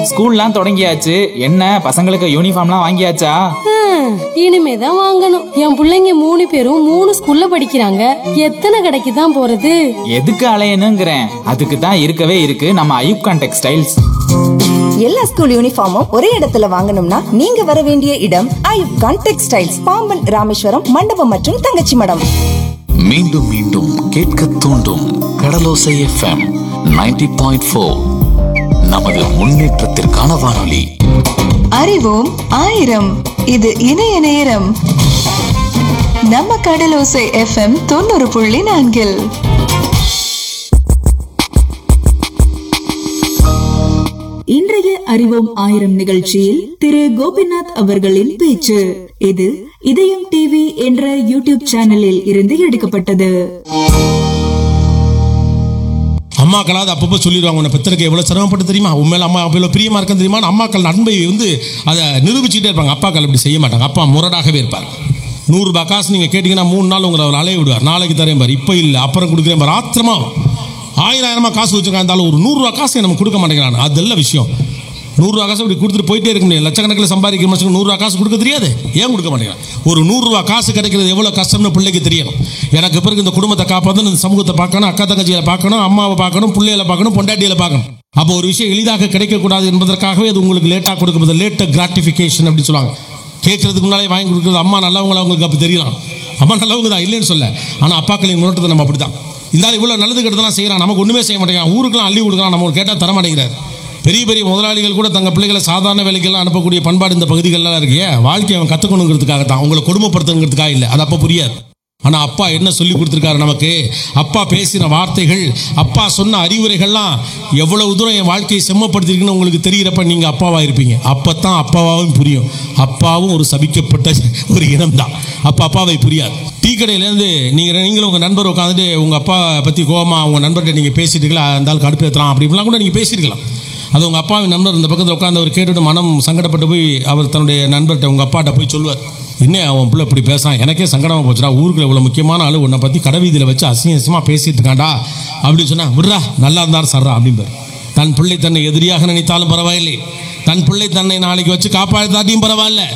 ஸ்கூல்லாம் தொடங்கியாச்சு என்ன பசங்களுக்கு யூனிஃபார்ம்லாம் வாங்கியாச்சா ஹம், இனிமேதான் வாங்கணும் என் புள்ளைங்க மூணு பேரும் மூணு ஸ்கூல்ல படிக்கிறாங்க எத்தனை கடைக்கு தான் போறது எதுக்கு அலையணுங்கிறேன் அதுக்கு தான் இருக்கவே இருக்கு நம்ம ஐயூப்கான் டெக்ஸ்டைல்ஸ் எல்லா ஸ்கூல் யூனிஃபார்மும் ஒரே இடத்துல வாங்கணும்னா நீங்க வர வேண்டிய இடம் ஐயூப் கான் டெக்ஸ்டைல்ஸ் பாம்பன் ராமேஸ்வரம் மண்டபம் மற்றும் தங்கச்சி மடம் மீண்டும் மீண்டும் கேட்க தூண்டும் கடலோசை எஃப்எம் 90.4 பாயிண்ட் ஃபோர் நமது முன்னேற்றத்திற்கான வானொலி அறிவோம் ஆயிரம் இது இணைய நேரம் நம்ம கடலோசை எஃப்எம் தொண்ணூறு புள்ளி நான்கில் இன்றைய அறிவோம் ஆயிரம் நிகழ்ச்சியில் திரு கோபிநாத் அவர்களின் பேச்சு இது இதயம் டிவி என்ற யூடியூப் சேனலில் இருந்து எடுக்கப்பட்டது அம்மாக்களாவது அப்பப்போ சொல்லிடுவாங்க உன்னை பெத்தருக்கு எவ்வளோ சிரமப்பட்டு தெரியுமா உண்மையில அம்மா அவ்வளோ பிரியமா இருக்க தெரியுமா அம்மாக்கள் அன்பை வந்து அதை நிரூபிச்சுட்டே இருப்பாங்க அப்பாக்கள் அப்படி செய்ய மாட்டாங்க அப்பா முரடாகவே இருப்பார் நூறுரூபா காசு நீங்கள் கேட்டிங்கன்னா மூணு நாள் உங்களை அவர் அலைய விடுவார் நாளைக்கு தரேன் பாரு இப்போ இல்லை அப்புறம் கொடுக்குறேன் பாரு ஆத்திரமா ஆயிரம் ஆயிரமா காசு வச்சுருக்கா இருந்தாலும் ஒரு நூறுரூவா காசு நம்ம கொடுக்க மாட்டேங்கிறான் அதெல்லாம் விஷயம் நூறுரூவா காசு இப்படி கொடுத்துட்டு போயிட்டே இருக்க முடியாது லட்சக்கணக்கில் சம்பாதிக்கிற மனுஷங்க நூறுரூவா காசு கொடுக்க தெரியாது ஏன் கொடுக்க மாட்டேங்கிறான் ஒரு நூறுரூவா காசு கிடைக்கிறது எவ்வளோ கஷ்டம்னு பிள்ளைக்கு தெரியணும் எனக்கு பிறகு இந்த குடும்பத்தை காப்பாற்றணும் இந்த சமூகத்தை பார்க்கணும் அக்கா தங்கச்சியை பார்க்கணும் அம்மாவை பார்க்கணும் பிள்ளைகளை பார்க்கணும் பொண்டாட்டிகளை பார்க்கணும் அப்போ ஒரு விஷயம் எளிதாக கிடைக்கக்கூடாது என்பதற்காகவே அது உங்களுக்கு லேட்டாக கொடுக்கப்படுது லேட்டர் கிராட்டிஃபிகேஷன் அப்படின்னு சொல்லுவாங்க கேட்கறதுக்கு முன்னாலே வாங்கி கொடுக்குறது அம்மா நல்லவங்களா உங்களுக்கு அப்போ தெரியலாம் அம்மா நல்லவங்க தான் இல்லைன்னு சொல்ல ஆனால் அப்பாக்களின் முன்னோட்டத்தை நம்ம அப்படி தான் இருந்தாலும் இவ்வளோ நல்லது கெட்டதெல்லாம் செய்கிறான் நமக்கு ஒன்றுமே செய்ய மாட்டேங்கிறான் ஊருக்கெல்லாம் அள்ளி கொடுக்குறான் நம்ம கேட்டால் தர மாட்டேங்கிறார் பெரிய பெரிய முதலாளிகள் கூட தங்கள் பிள்ளைகளை சாதாரண வேலைக்கெல்லாம் அனுப்பக்கூடிய பண்பாடு இந்த பகுதிகளெல்லாம் இருக்கே வாழ்க்கையை அவன் கற்றுக்கணுங்கிறதுக்காக தான் உங்களை கொடுமைப்படுத்தணுங்கிறதுக்காக இல்லை அது அப்போ புரியாது ஆனால் அப்பா என்ன சொல்லி கொடுத்துருக்காரு நமக்கு அப்பா பேசின வார்த்தைகள் அப்பா சொன்ன அறிவுரைகள்லாம் எவ்வளவு தூரம் என் வாழ்க்கையை செம்மப்படுத்திருக்குன்னு உங்களுக்கு தெரிகிறப்ப நீங்கள் அப்பாவா இருப்பீங்க அப்போ தான் அப்பாவாவும் புரியும் அப்பாவும் ஒரு சபிக்கப்பட்ட ஒரு இனம் தான் அப்போ அப்பாவை புரியாது டீ கடையிலேருந்து நீங்கள் நீங்களும் உங்கள் நண்பர் உட்காந்துட்டு உங்கள் அப்பா பற்றி கோவமா உங்கள் நண்பர்கிட்ட நீங்கள் பேசிட்டீங்களா அந்த ஆள் கடுப்பேற்றலாம் அப்படி இப்படிலாம் கூட நீங்கள் பேசியிருக்கலாம் அது உங்கள் அப்பாவின் நண்பர் இந்த பக்கத்தில் உட்காந்து அவர் கேட்டுட்டு மனம் சங்கடப்பட்டு போய் அவர் தன்னுடைய நண்பர்கிட்ட உங்கள் அப்பாட்ட போய் சொல்லுவார் என்ன அவன் பிள்ளை இப்படி பேசான் எனக்கே சங்கடமாக போச்சுடா ஊருக்குள்ள இவ்வளோ முக்கியமான ஆளு உன்னை பற்றி கடைவீதியில் வச்சு அசிங்க அசிங்கமாக பேசிட்டு இருக்காண்டா அப்படின்னு சொன்னா விட்றா நல்லா இருந்தாலும் சர்றா அப்படிம்பார் தன் பிள்ளை தன்னை எதிரியாக நினைத்தாலும் பரவாயில்லை தன் பிள்ளை தன்னை நாளைக்கு வச்சு காப்பாற்றாட்டியும் பரவாயில்ல